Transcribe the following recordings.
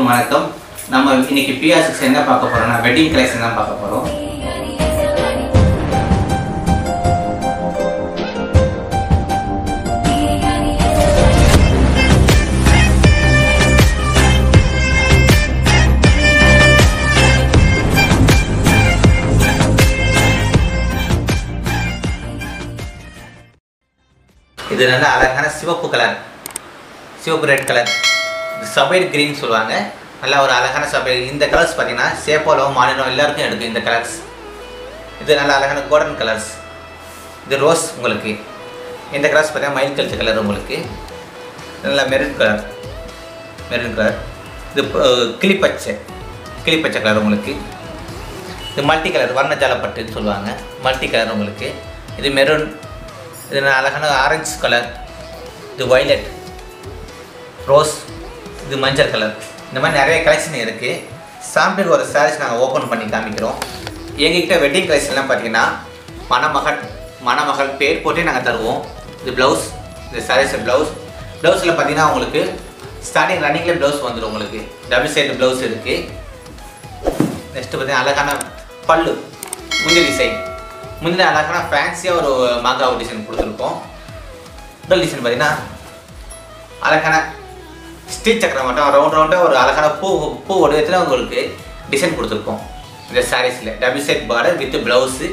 அனைவருக்கும் வணக்கம் நம்ம இன்னைக்கு பிஆர் சிக்ஸ் என்ன பார்க்க போறோம்னா வெட்டிங் கலெக்ஷன் தான் பார்க்க போறோம் இது நல்ல அழகான சிவப்பு கலர் சிவப்பு ரெட் கலர் சபைடு கிரீன் சொல்லுவாங்க நல்ல ஒரு அழகான சபை இந்த கலர்ஸ் பார்த்தீங்கன்னா சேப்போலோ மாநிலம் எல்லாருக்கும் எடுக்கும் இந்த கலர்ஸ் இது நல்ல அழகான கோல்டன் கலர்ஸ் இது ரோஸ் உங்களுக்கு இந்த கலர்ஸ் பார்த்தீங்கன்னா மயில் கழுத்து கலர் உங்களுக்கு நல்ல மெரூன் கலர் மெரூன் கலர் இது அஹ், கிளிப்பச்சை கிளிப்பச்சை கலர் உங்களுக்கு இது மல்டி கலர் வர்ணஜாலப்பட்டுன்னு சொல்லுவாங்க மல்டி கலர் உங்களுக்கு இது மெரூன் இது நல்ல அழகான ஆரஞ்சு கலர் இது வைலட் ரோஸ் இது மஞ்சள் கலர் இந்த மாதிரி நிறைய கலெக்ஷன் இருக்குது சாம்பிள் ஒரு சாரீஸ் நாங்கள் ஓப்பன் பண்ணி காமிக்கிறோம் எங்ககிட்ட வெட்டிங் கலெக்ஷன்லாம் பார்த்தீங்கன்னா மணமகன் மணமகள் பேர் போட்டே நாங்கள் தருவோம் இது ப்ளவுஸ் இது சாரீஸ் ப்ளவுஸ் ப்ளவுஸில் பார்த்தீங்கன்னா உங்களுக்கு ஸ்டார்டிங் ரன்னிங்கில் ப்ளவுஸ் வந்துடும் உங்களுக்கு டபுள் சைடு ப்ளவுஸ் இருக்குது நெக்ஸ்ட்டு பார்த்தீங்கன்னா அழகான பல்லு முந்தி டிசைன் முந்தின அழகான ஃபேன்சியாக ஒரு மாங்காவு டிசைன் கொடுத்துருக்கோம் உடல் டிசைன் பார்த்தீங்கன்னா அழகான ஸ்டீச் சக்கரம் மட்டும் ரவுண்ட் ரவுண்டாக ஒரு அழகான பூ பூ வடிவத்தில் உங்களுக்கு டிசைன் கொடுத்துருக்கோம் இந்த சாரீஸில் double set border with blouse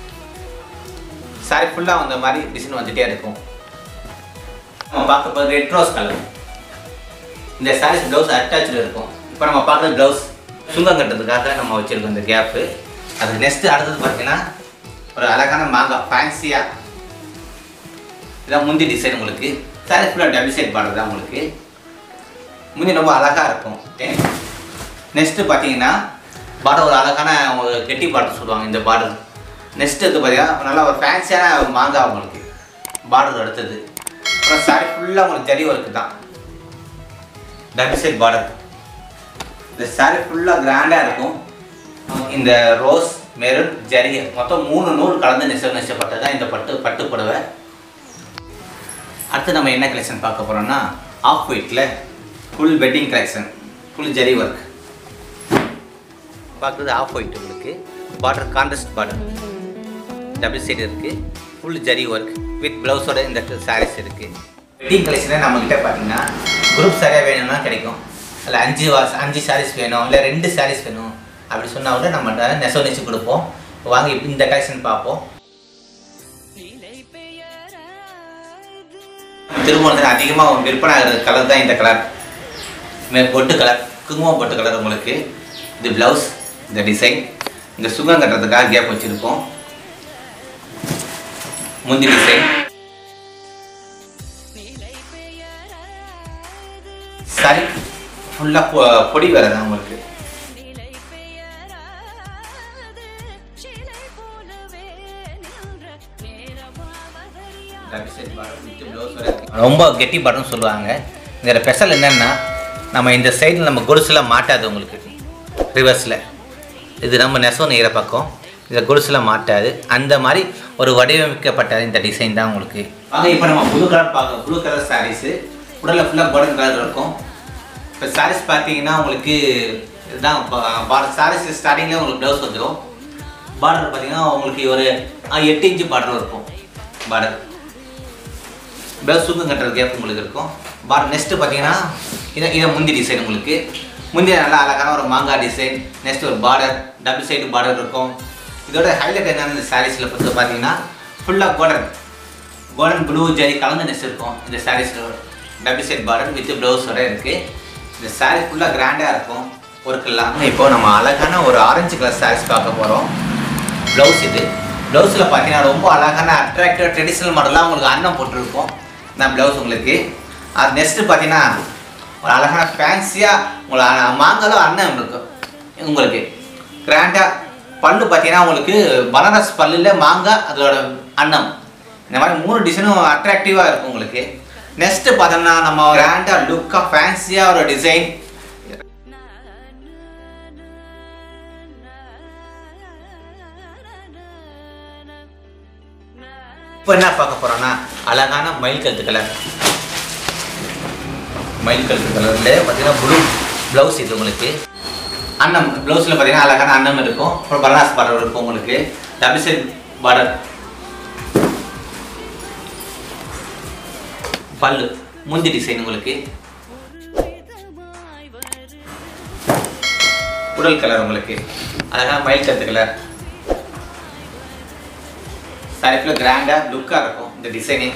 sari ஃபுல்லாக அந்த மாதிரி டிசைன் வந்துகிட்டே இருக்கும் நம்ம பார்க்க போகிறது ரெட் ரோஸ் கலர் இந்த சாரீஸ் ப்ளவுஸ் அட்டாச்சு இருக்கும் இப்போ நம்ம பார்க்குறது ப்ளவுஸ் சுங்கம் கட்டுறதுக்காக நம்ம வச்சுருக்கோம் இந்த கேப்பு அதுக்கு நெக்ஸ்ட்டு அடுத்தது பார்த்தீங்கன்னா ஒரு அழகான மாங்காய் ஃபேன்சியாக இதான் முந்தி டிசைன் உங்களுக்கு சாரி ஃபுல்லாக டபுள் சைட் பார்டர் தான் உங்களுக்கு முந்தி ரொம்ப அழகாக இருக்கும் நெக்ஸ்ட்டு பார்த்தீங்கன்னா பார்டர் ஒரு அழகான ஒரு கெட்டி பார்டர் சொல்லுவாங்க இந்த பார்டர் நெக்ஸ்ட் இது பார்த்தீங்கன்னா நல்லா ஒரு ஃபேன்சியான மாங்காய் உங்களுக்கு பார்டர் அடுத்தது அப்புறம் சாரி ஃபுல்லாக உங்களுக்கு ஜரி ஒர்க்கு தான் டபுள் சைட் பார்டர் இந்த சாரி ஃபுல்லாக கிராண்டாக இருக்கும் இந்த ரோஸ் மெரூன் ஜரி மொத்தம் மூணு நூல் கலந்து நெசவு நெசப்பட்டது தான் இந்த பட்டு பட்டு புடவை அடுத்து நம்ம என்ன கலெக்ஷன் பார்க்க போகிறோம்னா ஆஃப் ஒயிட்டில் full wedding collection full zari work பார்க்குறது ஆஃப் ஒயிட் உங்களுக்கு border contrast border double side இருக்குது ஃபுல் ஜரி ஒர்க் வித் ப்ளவுஸோட இந்த சாரீஸ் இருக்குது வெட்டிங் கலெக்ஷனே நம்மக்கிட்ட பார்த்தீங்கன்னா குரூப் சாரியாக வேணும்னா கிடைக்கும் அதில் அஞ்சு வாஸ் அஞ்சு சாரீஸ் வேணும் இல்லை ரெண்டு சாரீஸ் வேணும் அப்படி சொன்னால் கூட நம்மகிட்ட நெசவு நெச்சு கொடுப்போம் வாங்க இப்ப இந்த கலெக்ஷன் பார்ப்போம் திருமணத்தில் அதிகமாக விற்பனை ஆகிற கலர் தான் இந்த கலர் மே பொட்டு கலர் குங்குமம் பொட்டு கலர் உங்களுக்கு இது ப்ளவுஸ் இந்த டிசைன் இந்த சுகம் கட்டுறதுக்காக கேப் வச்சுருக்கோம் முந்தி டிசைன் சரி ஃபுல்லாக பொடி வேறு தான் உங்களுக்கு ரொம்ப கெட்டி பாட்டம் சொல்லுவாங்க இதில் ஸ்பெஷல் என்னென்னா நம்ம இந்த சைடில் நம்ம கொலுசில் மாட்டாது உங்களுக்கு ரிவர்ஸில் இது நம்ம நெசவு நெய்கிற பக்கம் இந்த கொலுசில் மாட்டாது அந்த மாதிரி ஒரு வடிவமைக்கப்பட்ட இந்த டிசைன் தான் உங்களுக்கு வாங்க இப்போ நம்ம ப்ளூ கலர் பார்க்க ப்ளூ கலர் சாரீஸு உடலில் ஃபுல்லாக கோல்டன் கலர் இருக்கும் இப்போ சாரீஸ் பார்த்தீங்கன்னா உங்களுக்கு இதுதான் சாரீஸ் ஸ்டார்டிங்கில் உங்களுக்கு ப்ளவுஸ் வந்துடும் பார்டர் பார்த்தீங்கன்னா உங்களுக்கு ஒரு ஆ, எட்டு இன்ச்சு பார்டர் இருக்கும் பார்டர் ப்ளவுஸ் சுங்கம் கட்டுற கேப் உங்களுக்கு இருக்கும் பார் நெக்ஸ்ட்டு பார்த்தீங்கன்னா இதை இதை முந்தி டிசைன் உங்களுக்கு முந்தி நல்லா அழகான ஒரு மாங்காய் டிசைன் நெக்ஸ்ட் ஒரு பார்டர் டபுள் சைடு பார்டர் இருக்கும் இதோட ஹைலைட் என்னென்னு இந்த சாரீஸில் பொறுத்து பார்த்தீங்கன்னா ஃபுல்லாக கோல்டன் கோல்டன் ப்ளூ ஜரி கலந்து நெக்ஸ்ட் இருக்கும் இந்த சாரீஸில் டபுள் சைடு பார்டர் வித் ப்ளவுஸோட இருக்குது இந்த சாரீ ஃபுல்லாக கிராண்டாக இருக்கும் ஒர்க்கெல்லாம் இப்போ நம்ம அழகான ஒரு ஆரஞ்சு கலர் சாரீஸ் பார்க்க போகிறோம் ப்ளவுஸ் இது ப்ளவுஸில் பார்த்தீங்கன்னா ரொம்ப அழகான அட்ராக்டிவ் ட்ரெடிஷ்னல் மாடலாக உங்களுக்கு அன்னம் போட்டிருக்கும் நான் ப்ளவுஸ் உங்களுக்கு அது நெக்ஸ்ட்டு பார்த்தீங்கன்னா ஒரு அழகான ஃபேன்சியாக உங்களுக்கு மாங்காலும் அன்னம் இருக்கும் உங்களுக்கு கிராண்டாக பல்லு பார்த்தீங்கன்னா உங்களுக்கு பனாரஸ் பல்லில் மாங்காய் அதோட அன்னம் இந்த மாதிரி மூணு டிசைனும் அட்ராக்டிவாக இருக்கும் உங்களுக்கு நெக்ஸ்ட்டு பார்த்தோம்னா நம்ம கிராண்டாக லுக்காக ஃபேன்சியாக ஒரு டிசைன் இப்போ என்ன பார்க்க போகிறோம்னா அழகான மயில் கழுத்து கலர் மயில் கழுத்து கலரில் பார்த்தீங்கன்னா ப்ளூ ப்ளவுஸ் இது உங்களுக்கு அன்னம் ப்ளவுஸில் பார்த்தீங்கன்னா அழகான அன்னம் இருக்கும் அப்புறம் பரணாஸ் பார்டர் இருக்கும் உங்களுக்கு டபுள் சைட் பார்டர் பல்லு முந்தி டிசைன் உங்களுக்கு உடல் கலர் உங்களுக்கு அழகான மயில் கருத்து கலர் சரிஃபில் கிராண்டாக லுக்காக இருக்கும் இந்த டிசைனிங்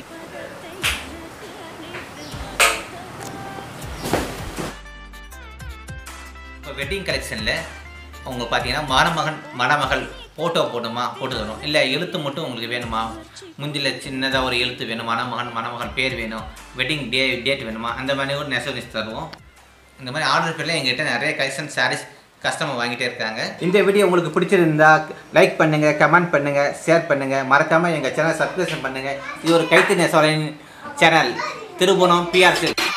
இப்போ வெட்டிங் கலெக்ஷனில் அவங்க பார்த்தீங்கன்னா மணமகன் மணமகள் ஃபோட்டோ போடணுமா போட்டு தரும் இல்லை எழுத்து மட்டும் உங்களுக்கு வேணுமா முந்தியில் சின்னதாக ஒரு எழுத்து வேணும் மணமகன் மணமகள் பேர் வேணும் வெட்டிங் டே டேட் வேணுமா அந்த மாதிரி ஒரு நெசவரிஸ் தருவோம் இந்த மாதிரி ஆர்டர் பேரில் எங்ககிட்ட நிறைய கலெக்ஷன் சாரீஸ் கஸ்டமர் வாங்கிட்டே இருக்காங்க இந்த வீடியோ உங்களுக்கு பிடிச்சிருந்தா லைக் பண்ணுங்க கமெண்ட் பண்ணுங்க ஷேர் பண்ணுங்க மறக்காம எங்க சேனல் சப்ஸ்கிரிப்ஷன் பண்ணுங்க இது ஒரு கைத்து நெசவரின் சேனல் திருபுவனம் பிஆர்சி